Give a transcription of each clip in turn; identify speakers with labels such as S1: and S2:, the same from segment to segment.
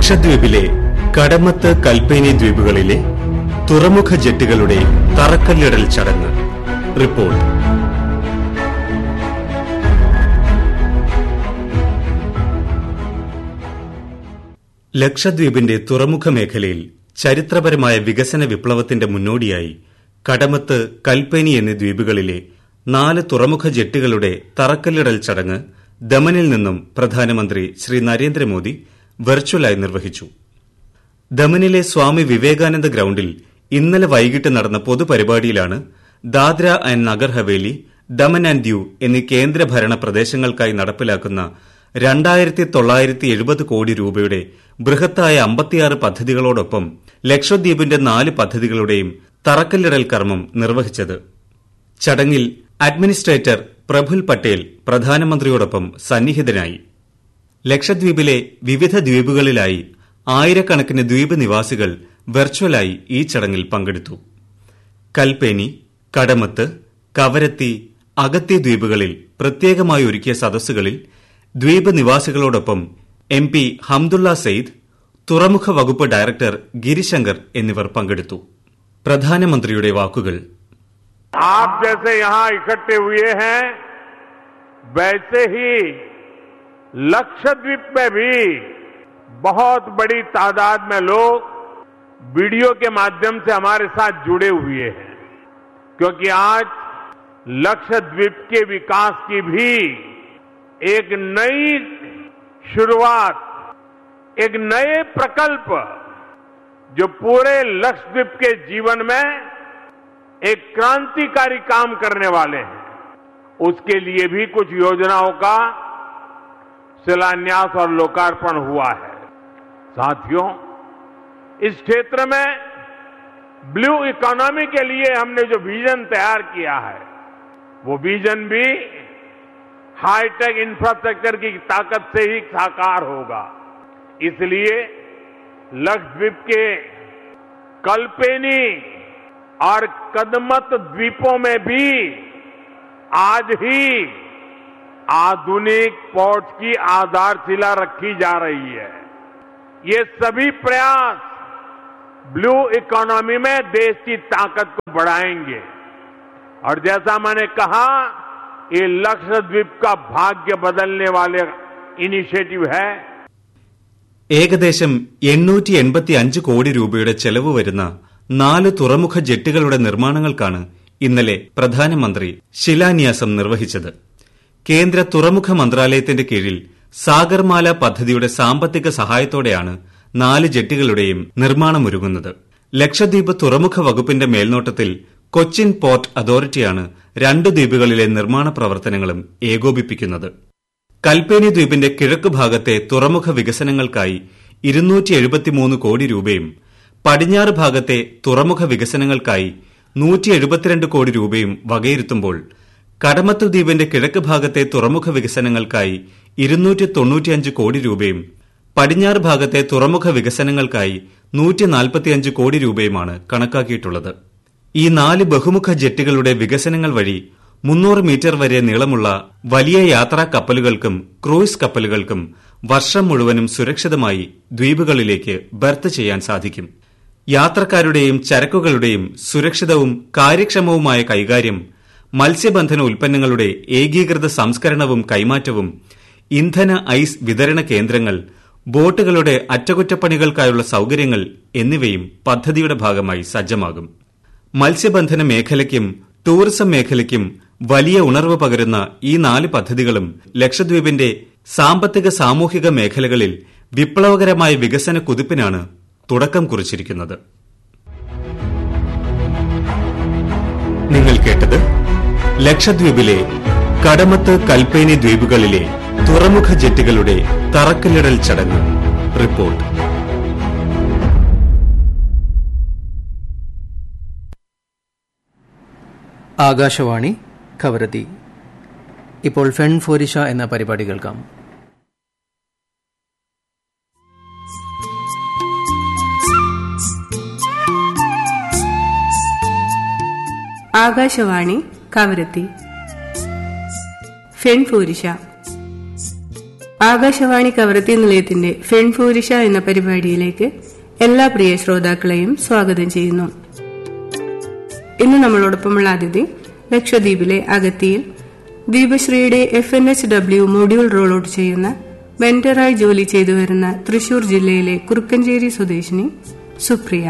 S1: ലക്ഷദ്വീപിലെ കടമത്ത് കൽപ്പേനി ദ്വീപുകളിലെ തുറമുഖ ജെട്ടുകളുടെ തറക്കല്ലിടൽ ചടങ്ങ് റിപ്പോർട്ട് ലക്ഷദ്വീപിന്റെ തുറമുഖ മേഖലയിൽ ചരിത്രപരമായ വികസന വിപ്ലവത്തിന്റെ മുന്നോടിയായി കടമത്ത് കൽപ്പേനി എന്നീ ദ്വീപുകളിലെ നാല് തുറമുഖ ജെട്ടുകളുടെ തറക്കല്ലിടൽ ചടങ്ങ് ദമനിൽ നിന്നും പ്രധാനമന്ത്രി ശ്രീ നരേന്ദ്രമോദി വെർച്വലായി നിർവഹിച്ചു ദമനിലെ സ്വാമി വിവേകാനന്ദ ഗ്രൌണ്ടിൽ ഇന്നലെ വൈകിട്ട് നടന്ന പൊതുപരിപാടിയിലാണ് ദാദ്ര ആൻഡ് നഗർ ഹവേലി ദമൻ ആൻഡ് ദ്യൂ എന്നീ കേന്ദ്രഭരണ പ്രദേശങ്ങൾക്കായി നടപ്പിലാക്കുന്ന രണ്ടായിരത്തി തൊള്ളായിരത്തി എഴുപത് കോടി രൂപയുടെ ബൃഹത്തായ അമ്പത്തിയാറ് പദ്ധതികളോടൊപ്പം ലക്ഷദ്വീപിന്റെ നാല് പദ്ധതികളുടെയും തറക്കല്ലിടൽ കർമ്മം നിർവഹിച്ചത് ചടങ്ങിൽ അഡ്മിനിസ്ട്രേറ്റർ പ്രഫുൽ പട്ടേൽ പ്രധാനമന്ത്രിയോടൊപ്പം സന്നിഹിതനായി ലക്ഷദ്വീപിലെ വിവിധ ദ്വീപുകളിലായി ആയിരക്കണക്കിന് ദ്വീപ് നിവാസികൾ വെർച്വലായി ഈ ചടങ്ങിൽ പങ്കെടുത്തു കൽപ്പേനി കടമത്ത് കവരത്തി അഗത്തി ദ്വീപുകളിൽ പ്രത്യേകമായി ഒരുക്കിയ സദസ്സുകളിൽ ദ്വീപ് നിവാസികളോടൊപ്പം എം പി ഹംദുള്ള സെയ്ദ് തുറമുഖ വകുപ്പ് ഡയറക്ടർ ഗിരിശങ്കർ എന്നിവർ പങ്കെടുത്തു പ്രധാനമന്ത്രിയുടെ വാക്കുകൾ
S2: आप जैसे यहां इकट्ठे हुए हैं वैसे ही लक्षद्वीप में भी बहुत बड़ी तादाद में लोग वीडियो के माध्यम से हमारे साथ जुड़े हुए हैं क्योंकि आज लक्षद्वीप के विकास की भी एक नई शुरुआत एक नए प्रकल्प जो पूरे लक्षद्वीप के जीवन में एक क्रांतिकारी काम करने वाले हैं उसके लिए भी कुछ योजनाओं का शिलान्यास और लोकार्पण हुआ है साथियों इस क्षेत्र में ब्लू इकोनॉमी के लिए हमने जो विजन तैयार किया है वो विजन भी हाईटेक इंफ्रास्ट्रक्चर की ताकत से ही साकार होगा इसलिए लक्षद्वीप के कल्पेनी और कदमत द्वीपों में भी आज ही आधुनिक पोर्ट की आधारशिला रखी जा रही है ये सभी प्रयास ब्लू इकोनॉमी में देश की ताकत को बढ़ाएंगे और जैसा मैंने कहा ये लक्षद्वीप का भाग्य बदलने वाले इनिशिएटिव है
S1: ഏകദേശം എണ്ണൂറ്റി എൺപത്തി അഞ്ച് കോടി രൂപയുടെ ചെലവ് വരുന്ന നാല് തുറമുഖ ജെട്ടുകളുടെ നിർമ്മാണങ്ങൾക്കാണ് ഇന്നലെ പ്രധാനമന്ത്രി ശിലാന്യാസം നിർവഹിച്ചത് കേന്ദ്ര തുറമുഖ മന്ത്രാലയത്തിന്റെ കീഴിൽ സാഗർമാല പദ്ധതിയുടെ സാമ്പത്തിക സഹായത്തോടെയാണ് നാല് ജെട്ടുകളുടെയും നിർമ്മാണമൊരുങ്ങുന്നത് ലക്ഷദ്വീപ് തുറമുഖ വകുപ്പിന്റെ മേൽനോട്ടത്തിൽ കൊച്ചിൻ പോർട്ട് അതോറിറ്റിയാണ് രണ്ട് ദ്വീപുകളിലെ നിർമ്മാണ പ്രവർത്തനങ്ങളും ഏകോപിപ്പിക്കുന്നത് കൽപ്പേനി ദ്വീപിന്റെ കിഴക്ക് ഭാഗത്തെ തുറമുഖ വികസനങ്ങൾക്കായി ഇരുന്നൂറ്റി എഴുപത്തിമൂന്ന് കോടി രൂപയും പടിഞ്ഞാറ് ഭാഗത്തെ തുറമുഖ വികസനങ്ങൾക്കായി നൂറ്റി എഴുപത്തിരണ്ട് കോടി രൂപയും വകയിരുത്തുമ്പോൾ കടമത്ത് ദ്വീപിന്റെ കിഴക്ക് ഭാഗത്തെ തുറമുഖ വികസനങ്ങൾക്കായി ഇരുന്നൂറ്റി തൊണ്ണൂറ്റിയഞ്ച് കോടി രൂപയും പടിഞ്ഞാറ് ഭാഗത്തെ തുറമുഖ വികസനങ്ങൾക്കായി നൂറ്റി നാൽപ്പത്തിയഞ്ച് കോടി രൂപയുമാണ് കണക്കാക്കിയിട്ടുള്ളത് ഈ നാല് ബഹുമുഖ ജെട്ടുകളുടെ വികസനങ്ങൾ വഴി മുന്നൂറ് മീറ്റർ വരെ നീളമുള്ള വലിയ യാത്രാ കപ്പലുകൾക്കും ക്രൂയിസ് കപ്പലുകൾക്കും വർഷം മുഴുവനും സുരക്ഷിതമായി ദ്വീപുകളിലേക്ക് ബർത്ത് ചെയ്യാൻ സാധിക്കും യാത്രക്കാരുടെയും ചരക്കുകളുടെയും സുരക്ഷിതവും കാര്യക്ഷമവുമായ കൈകാര്യം മത്സ്യബന്ധന ഉൽപ്പന്നങ്ങളുടെ ഏകീകൃത സംസ്കരണവും കൈമാറ്റവും ഇന്ധന ഐസ് വിതരണ കേന്ദ്രങ്ങൾ ബോട്ടുകളുടെ അറ്റകുറ്റപ്പണികൾക്കായുള്ള സൌകര്യങ്ങൾ എന്നിവയും പദ്ധതിയുടെ ഭാഗമായി സജ്ജമാകും മത്സ്യബന്ധന മേഖലയ്ക്കും ടൂറിസം മേഖലയ്ക്കും വലിയ ഉണർവ് പകരുന്ന ഈ നാല് പദ്ധതികളും ലക്ഷദ്വീപിന്റെ സാമ്പത്തിക സാമൂഹിക മേഖലകളിൽ വിപ്ലവകരമായ വികസന കുതിപ്പിനാണ് തുടക്കം കുറിച്ചിരിക്കുന്നത് നിങ്ങൾ കേട്ടത് ലക്ഷദ്വീപിലെ കടമത്ത് കൽപ്പേനി ദ്വീപുകളിലെ തുറമുഖ ജെട്ടുകളുടെ തറക്കല്ലിടൽ ചടങ്ങ് റിപ്പോർട്ട്
S3: ആകാശവാണി കവരത്തി ഇപ്പോൾ ഫെൺ ഫോരിഷ എന്ന പരിപാടി കേൾക്കാം
S4: ആകാശവാണി കവരത്തി ഫെൺഫൂരിഷ ആകാശവാണി കവരത്തി നിലയത്തിന്റെ ഫെൺഫൂരിഷ എന്ന പരിപാടിയിലേക്ക് എല്ലാ പ്രിയ ശ്രോതാക്കളെയും സ്വാഗതം ചെയ്യുന്നു ഇന്ന് നമ്മളോടൊപ്പമുള്ള അതിഥി ലക്ഷദ്വീപിലെ അഗത്തിയിൽ ദീപശ്രീയുടെ F N H W module role out ചെയ്യുന്ന വെന്ററായി ജോലി ചെയ്തു വരുന്ന തൃശൂർ ജില്ലയിലെ കുറുക്കഞ്ചേരി സ്വദേശിനി സുപ്രിയ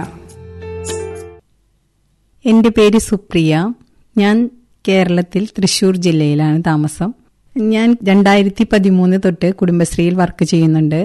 S5: എൻ്റെ പേര് സുപ്രിയ ഞാൻ കേരളത്തിൽ തൃശൂർ ജില്ലയിലാണ് താമസം ഞാൻ രണ്ടായിരത്തി പതിമൂന്ന് തൊട്ട് കുടുംബശ്രീയിൽ വർക്ക് ചെയ്യുന്നുണ്ട്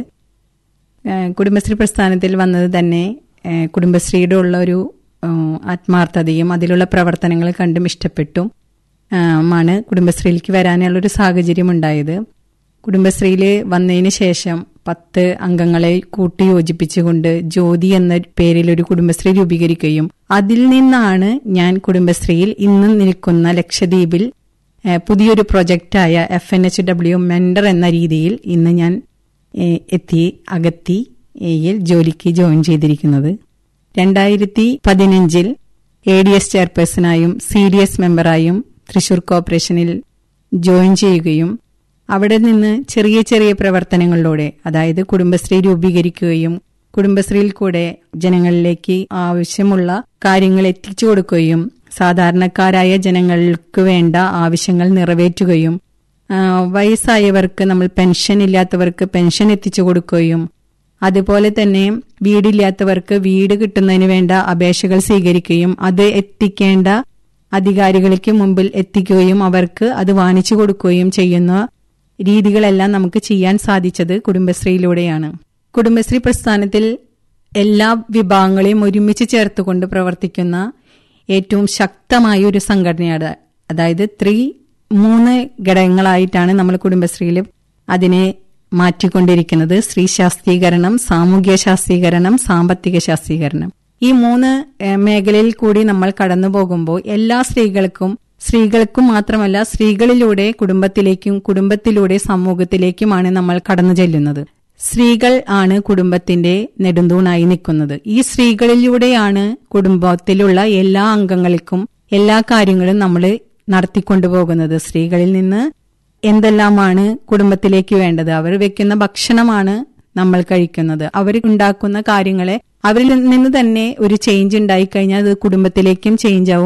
S5: ഏഹ് കുടുംബശ്രീ പ്രസ്ഥാനത്തിൽ വന്നത് തന്നെ ഏഹ് കുടുംബശ്രീയുടെ ഉള്ള ഒരു ഏഹ് ആത്മാർത്ഥതയും അതിലുള്ള പ്രവർത്തനങ്ങൾ കണ്ടും ഇഷ്ടപ്പെട്ടും ഏഹ് ആണ് കുടുംബശ്രീയിലേക്ക് വരാനുള്ളൊരു സാഹചര്യം ഉണ്ടായത് കുടുംബശ്രീയിൽ വന്നതിന് ശേഷം പത്ത് അംഗങ്ങളെ കൂട്ടി യോജിപ്പിച്ചുകൊണ്ട് ജ്യോതി എന്ന പേരിൽ ഒരു കുടുംബശ്രീ രൂപീകരിക്കുകയും അതിൽ നിന്നാണ് ഞാൻ കുടുംബശ്രീയിൽ ഇന്ന് നിൽക്കുന്ന ലക്ഷദ്വീപിൽ ഏഹ് പുതിയൊരു പ്രൊജക്റ്റായ F N H W mentor എന്ന രീതിയിൽ ഇന്ന് ഞാൻ ഏഹ് എത്തി അകത്തി യിൽ ജോലിക്ക് ജോയിൻ ചെയ്തിരിക്കുന്നത് രണ്ടായിരത്തി പതിനഞ്ചിൽ എ ഡി എസ് ചെയർപേഴ്സണായും സി ഡി എസ് മെമ്പറായും തൃശൂർ കോർപ്പറേഷനിൽ ജോയിൻ ചെയ്യുകയും അവിടെ നിന്ന് ചെറിയ ചെറിയ പ്രവർത്തനങ്ങളിലൂടെ അതായത് കുടുംബശ്രീ രൂപീകരിക്കുകയും കുടുംബശ്രീയിൽ കൂടെ ജനങ്ങളിലേക്ക് ആവശ്യമുള്ള കാര്യങ്ങൾ എത്തിച്ചു കൊടുക്കുകയും സാധാരണക്കാരായ ജനങ്ങൾക്ക് വേണ്ട ആവശ്യങ്ങൾ നിറവേറ്റുകയും ആ, വയസ്സായവർക്ക് നമ്മൾ പെൻഷൻ ഇല്ലാത്തവർക്ക് പെൻഷൻ എത്തിച്ചു കൊടുക്കുകയും അതുപോലെ തന്നെ വീടില്ലാത്തവർക്ക് വീട് കിട്ടുന്നതിന് വേണ്ട അപേക്ഷകൾ സ്വീകരിക്കുകയും അത് എത്തിക്കേണ്ട അധികാരികൾക്ക് മുമ്പിൽ എത്തിക്കുകയും അവർക്ക് അത് വാണിച്ചു കൊടുക്കുകയും ചെയ്യുന്ന രീതികളെല്ലാം നമുക്ക് ചെയ്യാൻ സാധിച്ചത് കുടുംബശ്രീയിലൂടെയാണ് കുടുംബശ്രീ പ്രസ്ഥാനത്തിൽ എല്ലാ വിഭാഗങ്ങളെയും ഒരുമിച്ച് ചേർത്തുകൊണ്ട് പ്രവർത്തിക്കുന്ന ഏറ്റവും ശക്തമായ ഒരു സംഘടനയാണ് അതായത് ത്രീ മൂന്ന് ഘടകങ്ങളായിട്ടാണ് നമ്മൾ കുടുംബശ്രീയിൽ അതിനെ മാറ്റിക്കൊണ്ടിരിക്കുന്നത് സ്ത്രീ ശാസ്ത്രീകരണം സാമൂഹ്യ ശാസ്ത്രീകരണം സാമ്പത്തിക ശാസ്ത്രീകരണം ഈ മൂന്ന് ഏഹ്, മേഖലയിൽ കൂടി നമ്മൾ കടന്നു പോകുമ്പോൾ എല്ലാ സ്ത്രീകൾക്കും സ്ത്രീകൾക്കും മാത്രമല്ല സ്ത്രീകളിലൂടെ കുടുംബത്തിലേക്കും കുടുംബത്തിലൂടെ സമൂഹത്തിലേക്കുമാണ് നമ്മൾ കടന്നു ചെല്ലുന്നത് സ്ത്രീകൾ ആണ് കുടുംബത്തിന്റെ നെടുന്തൂണായി നിൽക്കുന്നത് ഈ സ്ത്രീകളിലൂടെയാണ് കുടുംബത്തിലുള്ള എല്ലാ അംഗങ്ങൾക്കും എല്ലാ കാര്യങ്ങളും നമ്മൾ നടത്തിക്കൊണ്ടുപോകുന്നത് സ്ത്രീകളിൽ നിന്ന് എന്തെല്ലാമാണ് കുടുംബത്തിലേക്ക് വേണ്ടത് അവർ വെക്കുന്ന ഭക്ഷണമാണ് നമ്മൾ കഴിക്കുന്നത് അവർ ഉണ്ടാക്കുന്ന കാര്യങ്ങളെ അവരിൽ നിന്ന് തന്നെ ഒരു ചേഞ്ച് ഉണ്ടായിക്കഴിഞ്ഞാൽ അത് കുടുംബത്തിലേക്കും ചേഞ്ച് ആവും